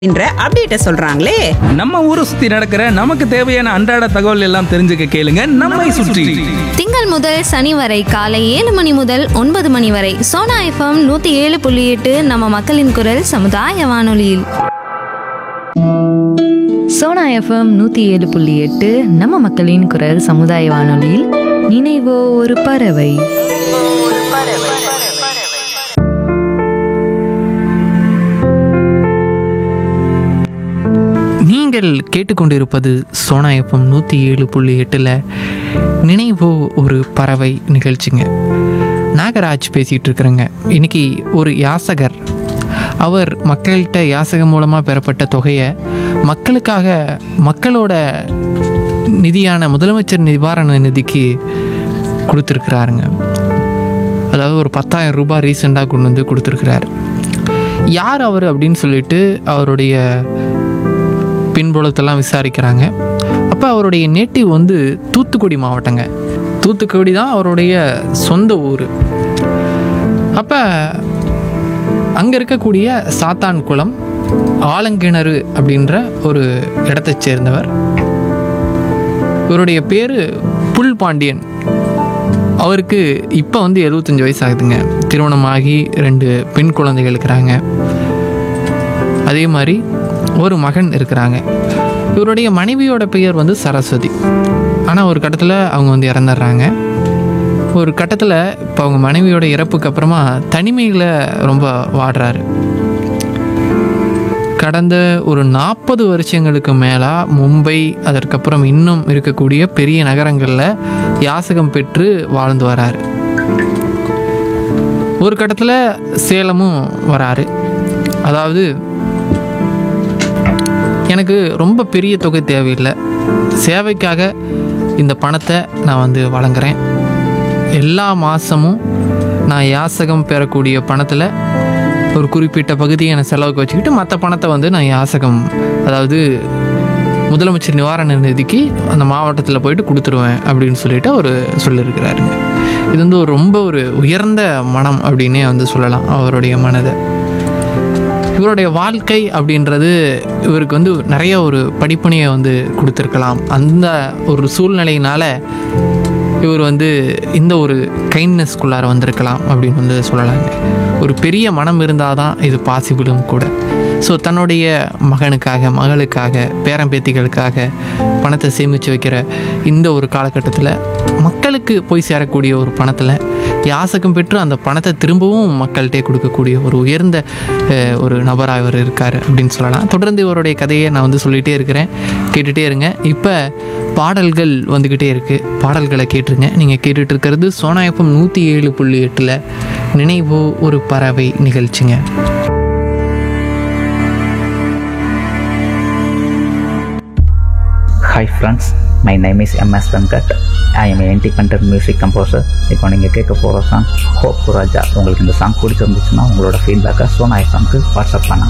என்ற அப்டேட்ட சொல்றாங்களே நம்ம ஊரை சுத்தி நடக்கிற நமக்கு தேவையான அன்றாட தகவல் எல்லாம் தெரிஞ்சுக்க கேளுங்க நம்மை சுற்றி திங்கள் முதல் சனி வரை காலை ஏழு மணி முதல் ஒன்பது மணி வரை சோனா எஃப்எம் நூற்றி ஏழு புள்ளி எட்டு நம்ம மக்களின் குரல் சமுதாய வானொலியில் சோனா எஃப்எம் நூற்றி ஏழு புள்ளி எட்டு நம்ம மக்களின் குரல் சமுதாய வானொலியில் நினைவோ ஒரு பறவை நீங்கள் கேட்டுக்கொண்டிருப்பது சோனா எஃப்எம் நூற்றி ஏழு புள்ளி எட்டில் நினைவோ ஒரு பறவை நிகழ்ச்சிங்க நாகராஜ் பேசிகிட்டு இருக்கிறேங்க இன்னைக்கு ஒரு யாசகர் அவர் மக்கள்கிட்ட யாசகம் மூலமாக பெறப்பட்ட தொகையை மக்களுக்காக மக்களோட நிதியான முதலமைச்சர் நிவாரண நிதிக்கு கொடுத்துருக்குறாருங்க அதாவது ஒரு பத்தாயிரம் ரூபாய் ரீசெண்டாக கொண்டு வந்து கொடுத்துருக்குறாரு யார் அவர் அப்படின்னு சொல்லிட்டு அவருடைய பின்புலத்தெல்லாம் விசாரிக்கிறாங்க அப்போ அவருடைய நேட்டிவ் வந்து தூத்துக்குடி மாவட்டங்க தூத்துக்குடி தான் அவருடைய சொந்த ஊர் அப்போ அங்கே இருக்கக்கூடிய சாத்தான் குளம் ஆலங்கிணறு அப்படின்ற ஒரு இடத்தைச் சேர்ந்தவர் இவருடைய பேர் புல் பாண்டியன் அவருக்கு இப்போ வந்து எழுபத்தஞ்சு வயசு ஆகுதுங்க திருமணமாகி ரெண்டு பெண் குழந்தைகள் இருக்கிறாங்க அதே மாதிரி ஒரு மகன் இருக்கிறாங்க இவருடைய மனைவியோட பெயர் வந்து சரஸ்வதி ஆனால் ஒரு கட்டத்தில் அவங்க வந்து இறந்துடுறாங்க ஒரு கட்டத்தில் இப்போ அவங்க மனைவியோட இறப்புக்கு அப்புறமா தனிமையில் ரொம்ப வாடுறாரு கடந்த ஒரு நாற்பது வருஷங்களுக்கு மேலாக மும்பை அதற்கப்புறம் இன்னும் இருக்கக்கூடிய பெரிய நகரங்களில் யாசகம் பெற்று வாழ்ந்து வராரு ஒரு கட்டத்தில் சேலமும் வராரு அதாவது எனக்கு ரொம்ப பெரிய தொகை தேவையில்லை சேவைக்காக இந்த பணத்தை நான் வந்து வழங்குறேன் எல்லா மாதமும் நான் யாசகம் பெறக்கூடிய பணத்தில் ஒரு குறிப்பிட்ட பகுதியை நான் செலவுக்கு வச்சுக்கிட்டு மற்ற பணத்தை வந்து நான் யாசகம் அதாவது முதலமைச்சர் நிவாரண நிதிக்கு அந்த மாவட்டத்தில் போயிட்டு கொடுத்துருவேன் அப்படின்னு சொல்லிட்டு அவர் சொல்லியிருக்கிறாருங்க இது வந்து ஒரு ரொம்ப ஒரு உயர்ந்த மனம் அப்படின்னே வந்து சொல்லலாம் அவருடைய மனதை இவருடைய வாழ்க்கை அப்படின்றது இவருக்கு வந்து நிறைய ஒரு படிப்பணியை வந்து கொடுத்துருக்கலாம் அந்த ஒரு சூழ்நிலையினால இவர் வந்து இந்த ஒரு கைண்ட்னஸ்குள்ளார வந்திருக்கலாம் அப்படின்னு வந்து சொல்லலாங்க ஒரு பெரிய மனம் இருந்தால் தான் இது பாசிபிளும் கூட ஸோ தன்னுடைய மகனுக்காக மகளுக்காக பேரம்பேத்திகளுக்காக பணத்தை சேமித்து வைக்கிற இந்த ஒரு காலகட்டத்தில் மக்களுக்கு போய் சேரக்கூடிய ஒரு பணத்தில் யாசகம் பெற்று அந்த பணத்தை திரும்பவும் மக்கள்கிட்டே கொடுக்கக்கூடிய ஒரு உயர்ந்த அஹ், ஒரு நபராக இவர் இருக்கார் அப்படின்னு சொல்லலாம் தொடர்ந்து இவருடைய கதையை நான் வந்து சொல்லிகிட்டே இருக்கிறேன் கேட்டுகிட்டே இருங்க இப்போ பாடல்கள் வந்துக்கிட்டே இருக்குது பாடல்களை கேட்டுருங்க நீங்கள் கேட்டுட்டு இருக்கிறது சோனா எஃப்எம் நூற்றி ஏழு புள்ளி எட்டில் நினைவோ ஒரு பறவை நிகழ்ச்சிங்க hi friends my name is M S Venkat I am independent music composer இப்போ நீங்கள் கேட்க போகிற சாங் ஹோப் ராஜா உங்களுக்கு இந்த சாங் பிடிச்சிருந்துச்சுன்னா உங்களோட ஃபீட்பேக்கை சோனா எஃப்எம்க்கு வாட்ஸ்அப் பண்ணுங்கள்